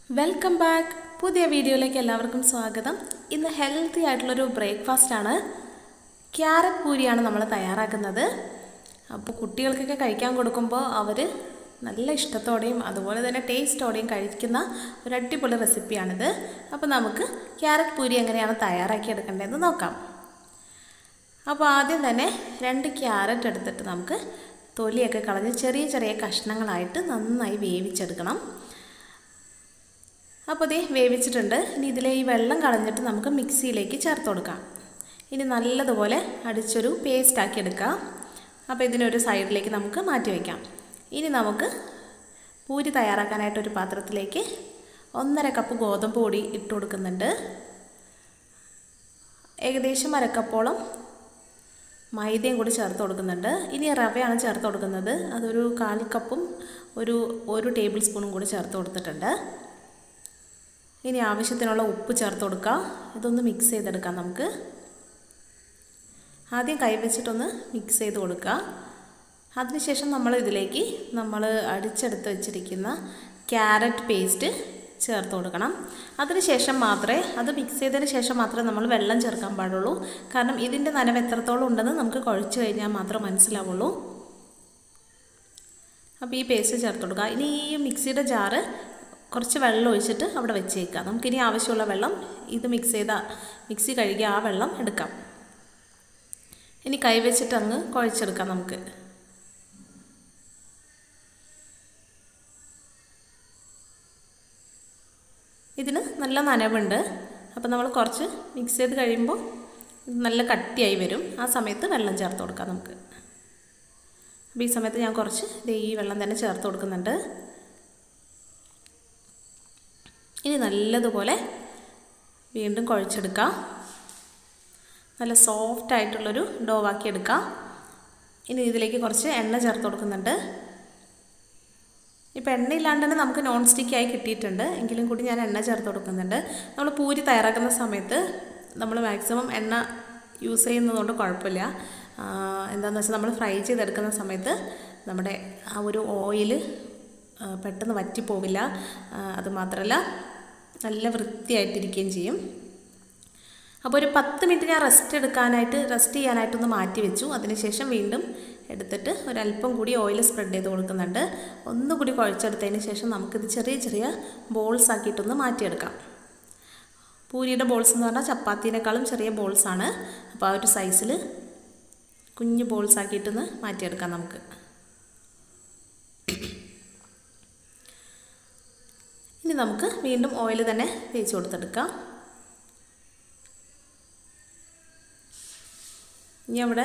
welcome back പുതിയ വീഡിയോയിലേക്ക് എല്ലാവർക്കും സ്വാഗതം ഇന്ന് ഹെൽത്തി ആയിട്ടുള്ളൊരു ബ്രേക്ക്ഫാസ്റ്റ് ആണ് ക്യാരറ്റ് പൂരിയാണ് നമ്മൾ തയ്യാറാക്കുന്നത് അപ്പോൾ കുട്ടികൾക്കൊക്കെ കഴിക്കാൻ കൊടുക്കുമ്പോൾ അവർ നല്ല ഇഷ്ടത്തോടെയും അതുപോലെ തന്നെ ടേസ്റ്റോടെയും കഴിക്കുന്ന ഒരു അടിപൊളി റെസിപ്പിയാണിത് അപ്പോൾ നമുക്ക് ക്യാരറ്റ് പൂരി എങ്ങനെയാണ് തയ്യാറാക്കിയെടുക്കേണ്ടതെന്ന് നോക്കാം അപ്പോൾ ആദ്യം തന്നെ രണ്ട് ക്യാരറ്റ് എടുത്തിട്ട് നമുക്ക് തൊലിയൊക്കെ കളഞ്ഞ് ചെറിയ ചെറിയ കഷ്ണങ്ങളായിട്ട് നന്നായി വേവിച്ചെടുക്കണം അപ്പോൾ ഇത് വേവിച്ചിട്ടുണ്ട് ഇനി ഇതിലെ ഈ വെള്ളം കളഞ്ഞിട്ട് നമുക്ക് മിക്സിയിലേക്ക് ചേർത്ത് കൊടുക്കാം ഇനി നല്ലതുപോലെ അടിച്ചൊരു പേസ്റ്റ് ആക്കി എടുക്കാം അപ്പോൾ ഇതിനൊരു സൈഡിലേക്ക് നമുക്ക് മാറ്റി വയ്ക്കാം ഇനി നമുക്ക് പൂരി തയ്യാറാക്കാനായിട്ട് ഒരു പാത്രത്തിലേക്ക് ഒന്നര കപ്പ് ഗോതമ്പ് പൊടി ഇട്ട് കൊടുക്കുന്നുണ്ട് ഏകദേശം അരക്കപ്പോളം മൈദയും കൂടി ചേർത്ത് കൊടുക്കുന്നുണ്ട് ഇനി റവയാണ് ചേർത്ത് കൊടുക്കുന്നത് അതൊരു കാൽ കപ്പും ഒരു ഒരു ടേബിൾ സ്പൂണും കൂടി ചേർത്ത് കൊടുത്തിട്ടുണ്ട് ഇനി ആവശ്യത്തിനുള്ള ഉപ്പ് ചേർത്ത് കൊടുക്കാം ഇതൊന്ന് മിക്സ് ചെയ്തെടുക്കാം നമുക്ക് ആദ്യം കൈവച്ചിട്ടൊന്ന് മിക്സ് ചെയ്ത് കൊടുക്കുക അതിനുശേഷം നമ്മൾ ഇതിലേക്ക് നമ്മൾ അടിച്ചെടുത്ത് വെച്ചിരിക്കുന്ന ക്യാരറ്റ് പേസ്റ്റ് ചേർത്ത് കൊടുക്കണം അതിനുശേഷം മാത്രമേ അത് മിക്സ് ചെയ്തതിന് ശേഷം മാത്രമേ നമ്മൾ വെള്ളം ചേർക്കാൻ പാടുള്ളൂ കാരണം ഇതിൻ്റെ നനവ് എത്രത്തോളം ഉണ്ടെന്ന് നമുക്ക് കുഴച്ച് കഴിഞ്ഞാൽ മാത്രം മനസ്സിലാവുള്ളൂ അപ്പോൾ ഈ പേസ്റ്റ് ചേർത്ത് കൊടുക്കുക ഇനി ഈ മിക്സിയുടെ ജാറ് കുറച്ച് വെള്ളം ഒഴിച്ചിട്ട് അവിടെ വെച്ചേക്കുക നമുക്കിനി ആവശ്യമുള്ള വെള്ളം ഇത് മിക്സ് ചെയ്ത മിക്സി കഴുകി ആ വെള്ളം എടുക്കാം ഇനി കൈവച്ചിട്ട് അങ്ങ് കുഴച്ചെടുക്കാം നമുക്ക് ഇതിന് നല്ല നനവുണ്ട് അപ്പോൾ നമ്മൾ കുറച്ച് മിക്സ് ചെയ്ത് കഴിയുമ്പോൾ നല്ല കട്ടിയായി വരും ആ സമയത്ത് വെള്ളം ചേർത്ത് കൊടുക്കാം നമുക്ക് അപ്പോൾ ഈ സമയത്ത് ഞാൻ കുറച്ച് ഈ വെള്ളം തന്നെ ചേർത്ത് കൊടുക്കുന്നുണ്ട് ഇനി നല്ലതുപോലെ വീണ്ടും കുഴച്ചെടുക്കാം നല്ല സോഫ്റ്റ് ആയിട്ടുള്ളൊരു ഡോവാക്കി എടുക്കാം ഇനി ഇതിലേക്ക് കുറച്ച് എണ്ണ ചേർത്ത് കൊടുക്കുന്നുണ്ട് ഇപ്പോൾ എണ്ണ ഇല്ലാണ്ട് തന്നെ നമുക്ക് നോൺ സ്റ്റിക്കായി കിട്ടിയിട്ടുണ്ട് എങ്കിലും കൂടി ഞാൻ എണ്ണ ചേർത്ത് കൊടുക്കുന്നുണ്ട് നമ്മൾ പൂരി തയ്യാറാക്കുന്ന സമയത്ത് നമ്മൾ മാക്സിമം എണ്ണ യൂസ് ചെയ്യുന്നതുകൊണ്ട് കുഴപ്പമില്ല എന്താണെന്ന് വെച്ചാൽ നമ്മൾ ഫ്രൈ ചെയ്തെടുക്കുന്ന സമയത്ത് നമ്മുടെ ആ ഒരു ഓയിൽ പെട്ടെന്ന് വറ്റിപ്പോവില്ല അതുമാത്രമല്ല നല്ല വൃത്തിയായിട്ടിരിക്കുകയും ചെയ്യും അപ്പോൾ ഒരു പത്ത് മിനിറ്റ് ഞാൻ റെസ്റ്റ് എടുക്കാനായിട്ട് റെസ്റ്റ് ചെയ്യാനായിട്ടൊന്ന് മാറ്റി വെച്ചു അതിനുശേഷം വീണ്ടും എടുത്തിട്ട് ഒരല്പം കൂടി ഓയിൽ സ്പ്രെഡ് ചെയ്ത് കൊടുക്കുന്നുണ്ട് ഒന്നുകൂടി കുഴച്ചെടുത്തതിന് ശേഷം നമുക്കിത് ചെറിയ ചെറിയ ബോൾസ് ആക്കിയിട്ടൊന്ന് മാറ്റിയെടുക്കാം പൂരിയുടെ ബോൾസ് എന്ന് പറഞ്ഞാൽ ചപ്പാത്തിനേക്കാളും ചെറിയ ബോൾസാണ് അപ്പോൾ ആ ഒരു സൈസിൽ കുഞ്ഞ് ബോൾസ് ആക്കിയിട്ടൊന്ന് മാറ്റിയെടുക്കാം നമുക്ക് ഇനി നമുക്ക് വീണ്ടും ഓയിൽ തന്നെ തേച്ച് കൊടുത്തെടുക്കാം ഇനി അവിടെ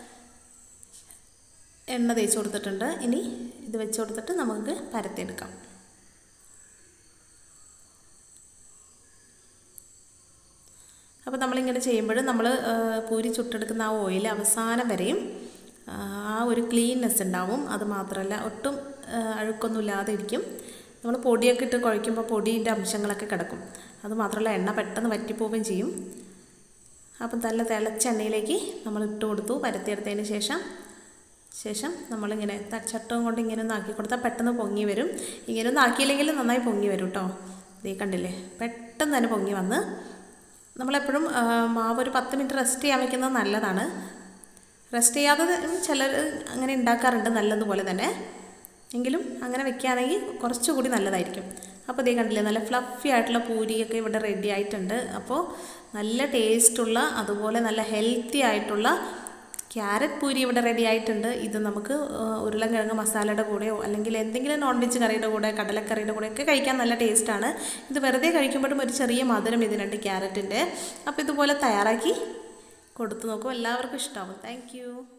എണ്ണ തേച്ച് കൊടുത്തിട്ടുണ്ട് ഇനി ഇത് വെച്ച് കൊടുത്തിട്ട് നമുക്ക് പരത്തിയെടുക്കാം അപ്പോൾ നമ്മളിങ്ങനെ ചെയ്യുമ്പോൾ നമ്മൾ പൂരി ചുട്ടെടുക്കുന്ന ആ ഓയിൽ അവസാനം വരെയും ആ ഒരു ക്ലീൻനെസ് ഉണ്ടാവും അത് മാത്രമല്ല ഒട്ടും അഴുക്കൊന്നുമില്ലാതെ ഇരിക്കും നമ്മൾ പൊടിയൊക്കെ ഇട്ട് കുഴയ്ക്കുമ്പോൾ പൊടിയുടെ അംശങ്ങളൊക്കെ കിടക്കും അത് മാത്രമല്ല എണ്ണ പെട്ടെന്ന് വറ്റിപ്പോവുകയും ചെയ്യും അപ്പം നല്ല തിളച്ച എണ്ണയിലേക്ക് നമ്മൾ ഇട്ട് കൊടുത്തു പരത്തിയെടുത്തതിന് ശേഷം ശേഷം നമ്മളിങ്ങനെ ചട്ടവും കൊണ്ട് ഇങ്ങനെ ഒന്ന് ആക്കി കൊടുത്താൽ പെട്ടെന്ന് പൊങ്ങി വരും ഇങ്ങനെ ഒന്നും ആക്കിയില്ലെങ്കിൽ നന്നായി പൊങ്ങി വരും കേട്ടോ ഇതേ കണ്ടില്ലേ പെട്ടെന്ന് തന്നെ പൊങ്ങി വന്ന് നമ്മളെപ്പോഴും മാവ് ഒരു പത്ത് മിനിറ്റ് റെസ്റ്റ് ചെയ്യാൻ വെക്കുന്നത് നല്ലതാണ് റെസ്റ്റ് ചെയ്യാതെ ചിലർ അങ്ങനെ ഉണ്ടാക്കാറുണ്ട് നല്ലതുപോലെ തന്നെ എങ്കിലും അങ്ങനെ വെക്കുകയാണെങ്കിൽ കുറച്ചുകൂടി നല്ലതായിരിക്കും അപ്പോൾ ഇതേ കണ്ടില്ലേ നല്ല ഫ്ലഫി ആയിട്ടുള്ള പൂരിയൊക്കെ ഇവിടെ റെഡി ആയിട്ടുണ്ട് അപ്പോൾ നല്ല ടേസ്റ്റുള്ള അതുപോലെ നല്ല ഹെൽത്തി ആയിട്ടുള്ള ക്യാരറ്റ് പൂരി ഇവിടെ റെഡി ആയിട്ടുണ്ട് ഇത് നമുക്ക് ഉരുളൻകിഴങ്ങ് മസാലയുടെ കൂടെയോ അല്ലെങ്കിൽ എന്തെങ്കിലും നോൺ വെജ് കറിയുടെ കൂടെ കടലക്കറിയുടെ കൂടെ ഒക്കെ കഴിക്കാൻ നല്ല ടേസ്റ്റാണ് ഇത് വെറുതെ കഴിക്കുമ്പോഴും ഒരു ചെറിയ മധുരം ഇതിനുണ്ട് ക്യാരറ്റിൻ്റെ അപ്പോൾ ഇതുപോലെ തയ്യാറാക്കി കൊടുത്തു നോക്കും എല്ലാവർക്കും ഇഷ്ടമാവും താങ്ക്